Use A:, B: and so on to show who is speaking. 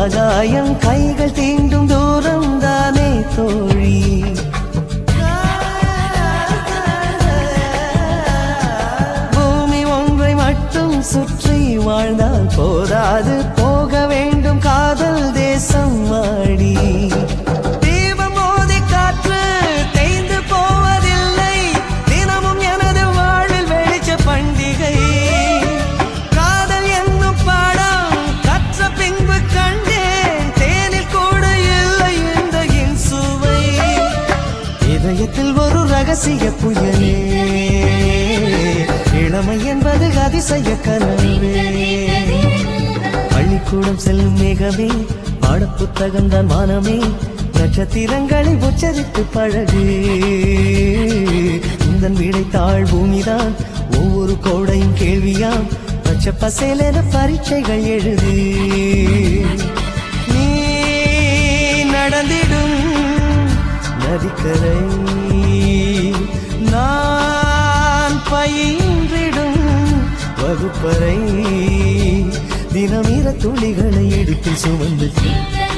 A: ஆகாயம் கைகள் தீண்டும் தூரம் தானே தோழி பூமி ஒன்றை மட்டும் சுற்றி வாழ்ந்தால் போதாது போக வேண்டும் காதல் தேசம் வாடி தீபம் மோதி காற்று தேய்ந்து போவதில்லை தினமும் எனது வாழ்வில் வெளிச்ச பண்டிகை காதல் என்னும் பாடம் கற்ற பின்பு கண்டேன் தேனில் கூட இல்லை இந்த என் சுவை இதயத்தில் ஒரு ரகசிய புயலே இளமை என்பது அதிசய கனவே பள்ளிக்கூடம் செல்லும் மேகமே பாடப்புத்தகம் தான் மானமே நட்சத்திரங்களை உச்சரித்து பழகு உந்தன் வீடை தாழ் பூமிதான் ஒவ்வொரு கோடையும் கேள்வியாம் பச்சை பசேலென பரீட்சைகள் எழுது நீ நடந்திடும் நதிக்கரை நான் பயின்றிடும் வகுப்பறை தினமிர துளிகளை எடுத்து சுமந்து
B: சின்ன